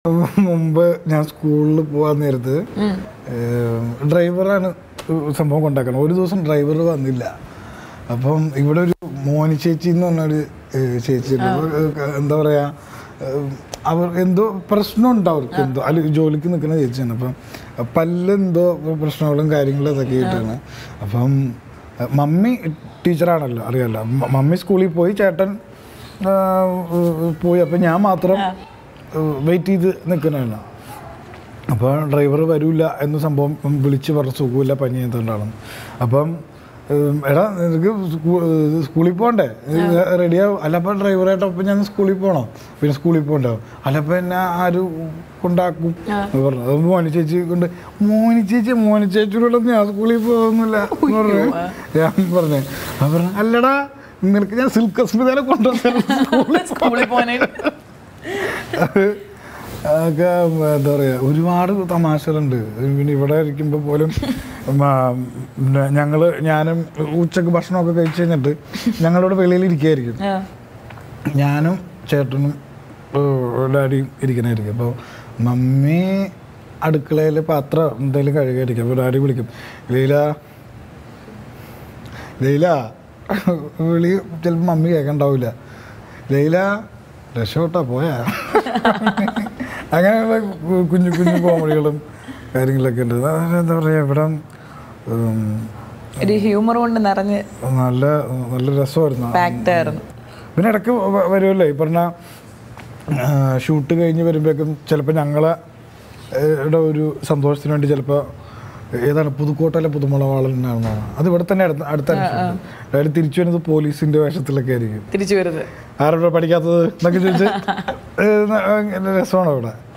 മുമ്പ് ഞാൻ സ്കൂളിൽ പോകാൻ നേരത്ത് ഡ്രൈവറാണ് സംഭവം കൊണ്ടാക്കണം ഒരു ദിവസം ഡ്രൈവർ വന്നില്ല അപ്പം ഇവിടെ ഒരു മോനി ചേച്ചി എന്ന് പറഞ്ഞൊരു ഏഹ്, ചേച്ചി ഉണ്ട്. അപ്പൊ, ഏഹ്, എന്താ പറയാ ഏഹ്, അവർ എന്തോ പ്രശ്നമുണ്ട് അവർക്ക് എന്തോ അല്ല ജോലിക്ക് നിൽക്കുന്ന ചേച്ചിയാണ് അപ്പം പല്ലെന്തോ പ്രശ്നങ്ങളും കാര്യങ്ങളും ഇതൊക്കെ ആയിട്ടാണ് അപ്പം ഏഹ്, മമ്മി ടീച്ചറാണല്ലോ അറിയാലോ മ- മമ്മി സ്കൂളിൽ പോയി ചേട്ടൻ ആ, ഏഹ്, പോയി അപ്പം ഞാൻ മാത്രം വെയിറ്റ് ചെയ്ത് നിൽക്കണതാണ് അപ്പോൾ ഡ്രൈവർ വരില്ല എന്ന സംഭവം വിളിച്ച് പറഞ്ഞ് സുഖമില്ല പനി എന്തുകൊണ്ടാണ് അപ്പം ഉം, എടാ നിനക്ക് സ്കൂ- ഏഹ് സ്കൂളിൽ പോകണ്ടേ റെഡിയാവും അല്ല അപ്പം ഡ്രൈവറായിട്ടപ്പം ഞാൻ സ്കൂളിൽ പോകണോ പിന്നെ സ്കൂളിൽ പോകണ്ടോ അല്ല അപ്പം എന്നെ ആര് കൊണ്ടാക്കും എന്ന് പറഞ്ഞു അത് മോനി ചേച്ചി കൊണ്ട് മോനി ചേച്ചി മോനി ചേച്ചിയോട് ഞാൻ സ്കൂളിൽ പോകുന്നില്ല എന്ന് പറഞ്ഞു ഞാൻ പറഞ്ഞു അപ്പം പറഞ്ഞു അല്ലടാ നിനക്ക് ഞാൻ സിൽക്ക് അസ്മിതാനെ കൊണ്ടുവന്നു സ്കൂളിൽ പോകാനായിട്ട് അത് അതൊക്കെ എന്താ പറയുക ഒരുപാട് തമാശകളുണ്ട് പിന്നെ ഇവിടെ ഇരിക്കുമ്പോൾ പോലും ഞങ്ങൾ ഞാനും ഉച്ചക്ക് ഭക്ഷണമൊക്കെ കഴിച്ച് കഴിഞ്ഞിട്ട് ഞങ്ങളിവിടെ വെളിയിൽ ഇരിക്കുകയായിരിക്കും ആ. ഞാനും ചേട്ടനും ഏഹ്, ഡാഡിയും ഇരിക്കണായിരിക്കും അപ്പോൾ മമ്മി അടുക്കളയിൽ പാത്രം എന്തെങ്കിലും കഴുകായിരിക്കും അപ്പോൾ ഡാഡി വിളിക്കും ലീല ലൈല വിളി ചിലപ്പോൾ മമ്മി കേൾക്കണ്ടാവില്ല ലൈല രക്ഷപ്പെട്ടാ പോയാ അങ്ങനെയുള്ള കു- കുഞ്ഞു കുഞ്ഞു കോമഡികളും കാര്യങ്ങളൊക്കെ ഉണ്ട് അതായത് എന്താ പറയുക ഇവിടെ ഉം, ഒരു ഹ്യൂമർ കൊണ്ട് നിറഞ്ഞ് നല്ല നല്ല രസമായിരുന്നു പാക്ഡ് ആയിരുന്നു പിന്നെ ഇടയ്ക്ക് വ- വരുമല്ലോ ഈ പറഞ്ഞ ഷൂട്ട് കഴിഞ്ഞ് വരുമ്പോഴേക്കും ചിലപ്പോൾ ഞങ്ങളെ ഏഹ്, ടെ ഒരു സന്തോഷത്തിന് വേണ്ടി ചിലപ്പോൾ ഏതാണ് പുതുക്കോട്ടയിലെ പുതുമുളവാളുണ്ടായിരുന്നു അത് ഇവിടെ തന്നെ അടുത്ത അടുത്താണ് അതായത് തിരിച്ചു വരുന്നത് പോലീസിന്റെ വേഷത്തിലൊക്കെ ആയിരിക്കും തിരിച്ചു വരുന്നത് ആരോടെ പഠിക്കാത്തത് എന്നൊക്കെ ചോദിച്ച് ഏഹ്, ന- രസമാണ് അവിടെ